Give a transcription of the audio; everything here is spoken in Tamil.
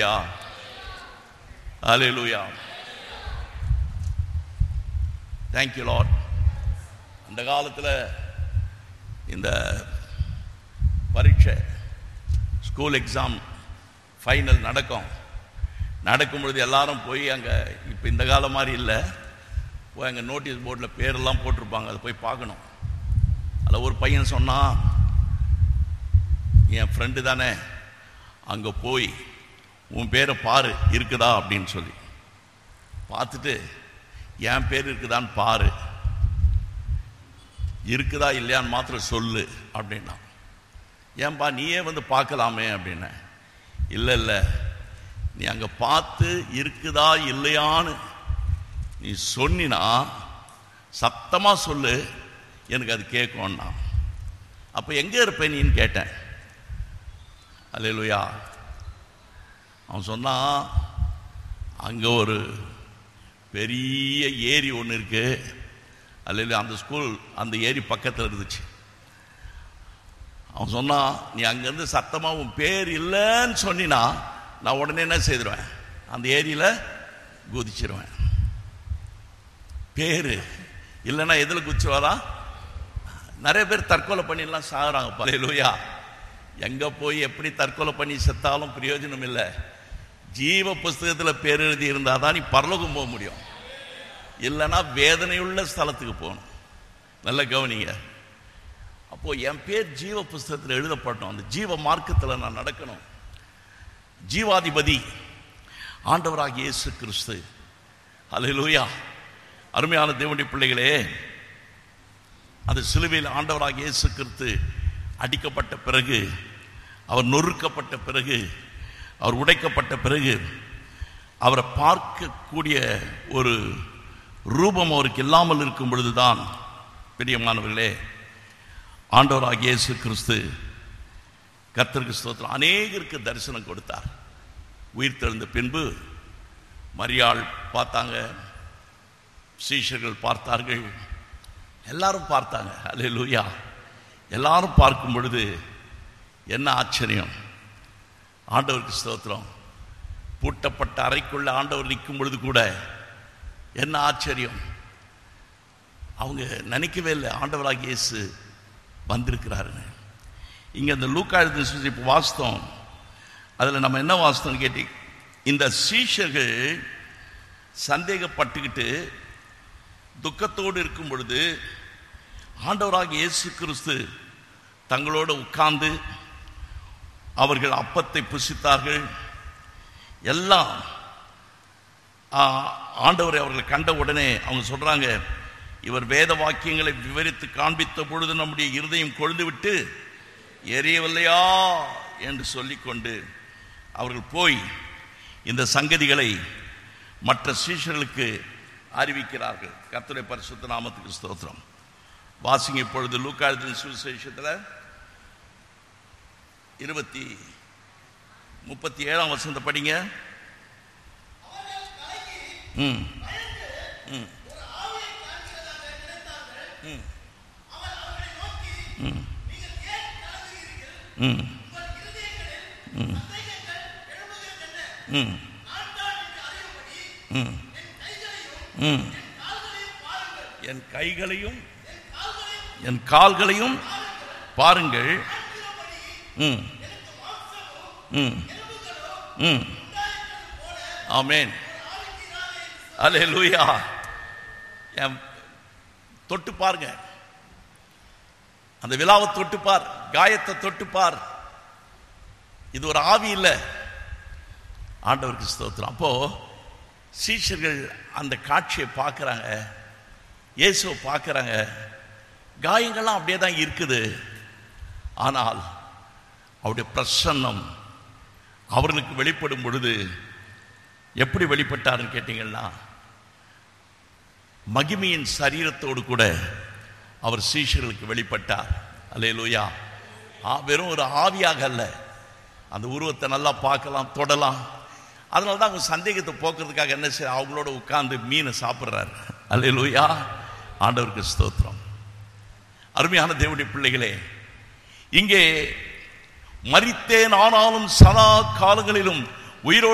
அலையலூயா அலையலூயா தேங்க்யூ லார்ட் அந்த காலத்தில் இந்த பரீட்சை ஸ்கூல் எக்ஸாம் ஃபைனல் நடக்கும் நடக்கும் பொழுது எல்லாரும் போய் அங்கே இப்போ இந்த காலம் மாதிரி இல்லை போய் அங்கே நோட்டீஸ் போர்டில் பேரெல்லாம் போட்டிருப்பாங்க அதை போய் பார்க்கணும் அதில் ஒரு பையன் சொன்னான் என் ஃப்ரெண்டு தானே அங்கே போய் உன் பேரை பாரு இருக்குதா அப்படின்னு சொல்லி பார்த்துட்டு என் பேர் இருக்குதான்னு பாரு இருக்குதா இல்லையான்னு மாத்திரம் சொல்லு அப்படின்னா ஏன்பா நீயே வந்து பார்க்கலாமே அப்படின்ன இல்லை இல்லை நீ அங்கே பார்த்து இருக்குதா இல்லையான்னு நீ சொன்னினா சத்தமாக சொல்லு எனக்கு அது கேட்கும்னா அப்போ எங்கே இருப்ப நீன்னு கேட்டேன் அல்லேலூயா அவன் சொன்னான் அங்கே ஒரு பெரிய ஏரி ஒன்று இருக்கு அல்ல அந்த ஸ்கூல் அந்த ஏரி பக்கத்தில் இருந்துச்சு அவன் சொன்னான் நீ அங்கேருந்து சத்தமாக உன் பேர் இல்லைன்னு சொன்னினா நான் உடனே என்ன செய்திருவேன் அந்த ஏரியில் குதிச்சிருவேன் பேர் இல்லைன்னா எதில் குதிச்சுவாரா நிறைய பேர் தற்கொலை பண்ணிலாம் சாகுறாங்க பலையிலூயா எங்கே போய் எப்படி தற்கொலை பண்ணி செத்தாலும் பிரயோஜனம் இல்லை ஜீவ புஸ்தகத்தில் பேர் எழுதி இருந்தால் தான் நீ பரலோகம் போக முடியும் இல்லைன்னா வேதனையுள்ள ஸ்தலத்துக்கு போகணும் நல்ல கவனிங்க அப்போ என் பேர் ஜீவ புஸ்தகத்தில் எழுதப்பட்டோம் அந்த ஜீவ மார்க்கத்தில் நான் நடக்கணும் ஜீவாதிபதி ஆண்டவராக இயேசு கிறிஸ்து அல்லேலூயா அருமையான தேவனுடைய பிள்ளைகளே அந்த சிலுவையில் ஆண்டவராக இயேசு கிறிஸ்து அடிக்கப்பட்ட பிறகு அவர் நொறுக்கப்பட்ட பிறகு அவர் உடைக்கப்பட்ட பிறகு அவரை பார்க்கக்கூடிய ஒரு ரூபம் அவருக்கு இல்லாமல் இருக்கும் பொழுதுதான் பிரியமானவர்களே ஆண்டவராக இயேசு கிறிஸ்து கர்த்தருக்கு ஸ்தோத்திரம் அநேகருக்கு தரிசனம் கொடுத்தார் உயிர் தெழுந்த பின்பு மரியாள் பார்த்தாங்க சீஷர்கள் பார்த்தார்கள் எல்லாரும் பார்த்தாங்க அல்லே லூயா எல்லாரும் பார்க்கும் பொழுது என்ன ஆச்சரியம் ஆண்டவருக்கு ஸ்தோத்திரம் பூட்டப்பட்ட அறைக்குள்ள ஆண்டவர் நிற்கும் பொழுது கூட என்ன ஆச்சரியம் அவங்க நினைக்கவே இல்லை ஆண்டவராக இயேசு வந்திருக்கிறாருன்னு இங்கே அந்த லூக்கா எழுதின சுவிசேஷம் இப்போ வாஸ்தவம் அதில் நம்ம என்ன வாஸ்தவம் கேட்டி இந்த சீஷர்கள் சந்தேகப்பட்டுக்கிட்டு துக்கத்தோடு இருக்கும் பொழுது ஆண்டவராக இயேசு கிறிஸ்து தங்களோடு உட்கார்ந்து அவர்கள் அப்பத்தை புசித்தார்கள் எல்லாம் ஆ, ஆண்டவரை அவர்கள் கண்ட உடனே அவங்க சொல்றாங்க இவர் வேத வாக்கியங்களை விவரித்து காண்பித்த பொழுது நம்முடைய இருதயம் கொழுந்து விட்டு எரியவில்லையா என்று சொல்லிக்கொண்டு அவர்கள் போய் இந்த சங்கதிகளை மற்ற சீஷர்களுக்கு அறிவிக்கிறார்கள் கர்த்தருடைய பரிசுத்த நாமத்துக்கு ஸ்தோத்திரம் வாசிங்க இப்பொழுது லூக்காழுதின் சுவிசேஷத்தில் இருபத்தி முப்பத்தி ஏழாம் வசந்த படிங்க ம் ம் ம் ம் ம் ம் ம் ம் ம் என் கைகளையும் என் கால்களையும் பாருங்கள் ம் ம் ம் ஆமேன் அல்லேலூயா என் தொட்டு பாருங்க அந்த விழாவை தொட்டு பார் காயத்தை தொட்டு பார் இது ஒரு ஆவி இல்லை ஆண்டவருக்கு ஸ்தோத்திரம் அப்போ சீஷர்கள் அந்த காட்சியை பார்க்குறாங்க இயேசுவை பார்க்குறாங்க காயங்கள்லாம் அப்படியே தான் இருக்குது ஆனால் அவருடைய பிரசன்னம் அவர்களுக்கு வெளிப்படும் பொழுது எப்படி வெளிப்பட்டாருன்னு கேட்டீங்கன்னா மகிமையின் சரீரத்தோடு கூட அவர் சீஷர்களுக்கு வெளிப்பட்டார் அல்லேலூயா ஆ வெறும் ஒரு ஆவியாக அல்ல அந்த உருவத்தை நல்லா பார்க்கலாம் தொடலாம் அதனால தான் அவங்க சந்தேகத்தை போக்குறதுக்காக என்ன செய்ய அவங்களோட உட்கார்ந்து மீனை சாப்பிட்றாரு அல்லேலூயா ஆண்டவருக்கு ஸ்தோத்திரம் அருமையான தேவனுடைய பிள்ளைகளே இங்கே மரித்தேன் ஆனாலும் சதா காலங்களிலும் உயிரோடு